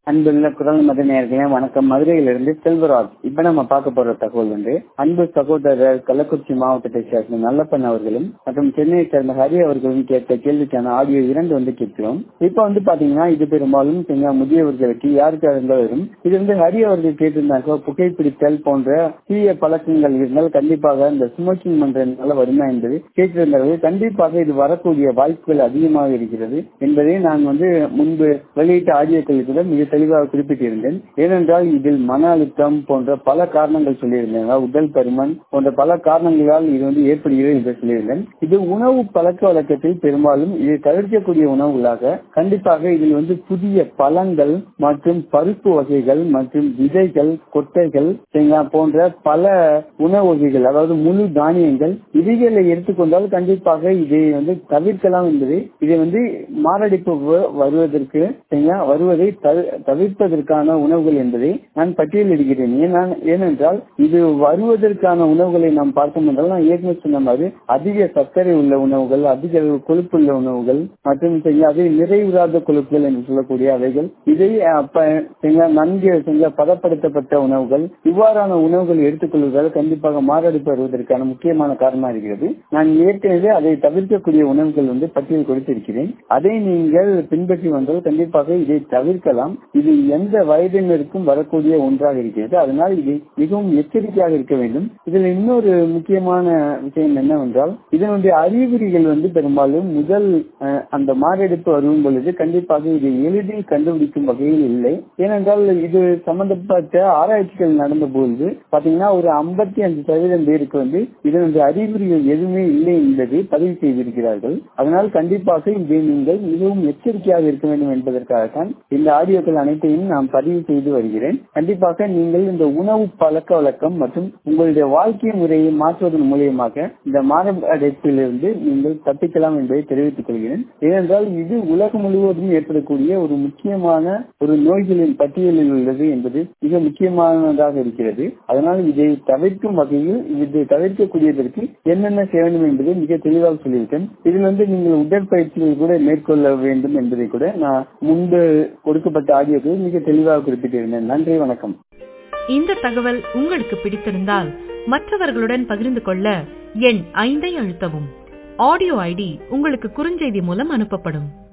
அன்புள்ள குரல் மத நேர்களே வணக்கம் மதுரையிலிருந்து செல்வராஜ் இப்ப நம்ம பார்க்க போற தகவல் வந்து அன்பு சகோதரர் கள்ளக்குறிச்சி மாவட்டத்தை சேர்ந்த நல்லப்பன் அவர்களும் மற்றும் சென்னையை சேர்ந்த ஹரி அவர்களும் கேட்ட கேள்விக்கான ஆடியோ இரண்டு வந்து கேட்கிறோம் இப்ப வந்து பாத்தீங்கன்னா இது பெரும்பாலும் சில முதியவர்களுக்கு யாருக்கு இருந்தாலும் இது வந்து ஹரி அவர்கள் கேட்டிருந்தாங்க புகைப்பிடித்தல் போன்ற தீய பழக்கங்கள் இருந்தால் கண்டிப்பாக இந்த ஸ்மோக்கிங் பண்றதுனால வருமா என்பது கேட்டிருந்தார்கள் கண்டிப்பாக இது வரக்கூடிய வாய்ப்புகள் அதிகமாக இருக்கிறது என்பதை நான் வந்து முன்பு வெளியிட்ட ஆடியோக்களில் கூட மிக தெளிவாக குறிப்பிட்டிருந்தேன் ஏனென்றால் இதில் மன அழுத்தம் போன்ற பல காரணங்கள் சொல்லியிருந்தேன் உடல் பருமன் போன்ற பல காரணங்களால் இது வந்து ஏற்படுகிறது என்று சொல்லியிருந்தேன் இது உணவு பழக்க வழக்கத்தில் பெரும்பாலும் இதை தவிர்க்கக்கூடிய உணவுகளாக கண்டிப்பாக இதில் வந்து புதிய பழங்கள் மற்றும் பருப்பு வகைகள் மற்றும் விதைகள் கொட்டைகள் போன்ற பல உணவு வகைகள் அதாவது முழு தானியங்கள் இவைகளை எடுத்துக்கொண்டால் கண்டிப்பாக இதை வந்து தவிர்க்கலாம் என்பது இதை வந்து மாரடைப்பு வருவதற்கு வருவதை தவிர்ப்பதற்கான உணவுகள் என்பதை நான் பட்டியலிடுகிறேன் ஏனென்றால் இது வருவதற்கான உணவுகளை நாம் பார்த்தோம் என்றால் நான் ஏற்கனவே சொன்ன மாதிரி அதிக சர்க்கரை உள்ள உணவுகள் அதிக கொழுப்புள்ள உணவுகள் மற்றும் அது நிறைவுறாத கொழுப்புகள் என்று சொல்லக்கூடிய அவைகள் இதை நன்கு பதப்படுத்தப்பட்ட உணவுகள் இவ்வாறான உணவுகள் எடுத்துக்கொள்வதால் கண்டிப்பாக மாரடைப்பு வருவதற்கான முக்கியமான காரணமாக இருக்கிறது நான் ஏற்கனவே அதை தவிர்க்கக்கூடிய உணவுகள் வந்து பட்டியல் கொடுத்திருக்கிறேன் அதை நீங்கள் பின்பற்றி வந்தால் கண்டிப்பாக இதை தவிர்க்கலாம் இது எந்த வயதினருக்கும் வரக்கூடிய ஒன்றாக இருக்கிறது அதனால் இது மிகவும் எச்சரிக்கையாக இருக்க வேண்டும் இதில் இன்னொரு முக்கியமான விஷயம் என்னவென்றால் இதனுடைய அறிகுறிகள் வந்து பெரும்பாலும் முதல் அந்த மாரடைப்பு வரும் பொழுது கண்டிப்பாக இதை எளிதில் கண்டுபிடிக்கும் வகையில் இல்லை ஏனென்றால் இது சம்பந்தப்பட்ட ஆராய்ச்சிகள் நடந்த பொழுது பாத்தீங்கன்னா ஒரு ஐம்பத்தி அஞ்சு சதவீதம் பேருக்கு வந்து இதனுடைய அறிகுறிகள் எதுவுமே இல்லை என்பதை பதிவு செய்திருக்கிறார்கள் அதனால் கண்டிப்பாக இதை நீங்கள் மிகவும் எச்சரிக்கையாக இருக்க வேண்டும் என்பதற்காகத்தான் இந்த ஆடியோக்கள் அனைத்தையும் நான் பதிவு செய்து வருகிறேன் கண்டிப்பாக நீங்கள் இந்த உணவு பழக்க வழக்கம் மற்றும் உங்களுடைய வாழ்க்கை முறையை மாற்றுவதன் மூலியமாக இந்த மாரடைப்பிலிருந்து நீங்கள் தப்பிக்கலாம் என்பதை தெரிவித்துக் கொள்கிறேன் ஏனென்றால் இது உலகம் முழுவதும் ஏற்படக்கூடிய ஒரு முக்கியமான ஒரு நோய்களின் பட்டியலில் உள்ளது என்பது மிக முக்கியமானதாக இருக்கிறது அதனால் இதை தவிர்க்கும் வகையில் இதை தவிர்க்கக்கூடியதற்கு என்னென்ன செய்ய வேண்டும் என்பதை மிக தெளிவாக சொல்லியிருக்கேன் இதில் வந்து நீங்கள் உடற்பயிற்சிகள் கூட மேற்கொள்ள வேண்டும் என்பதை கூட நான் முன்பு கொடுக்கப்பட்ட ஆடியோக்கள் மிக தெளிவாக குறிப்பிட்டிருந்தேன் நன்றி வணக்கம் இந்த தகவல் உங்களுக்கு பிடித்திருந்தால் மற்றவர்களுடன் பகிர்ந்து கொள்ள எண் ஐந்தை அழுத்தவும் ஆடியோ ஐடி உங்களுக்கு குறுஞ்செய்தி மூலம் அனுப்பப்படும்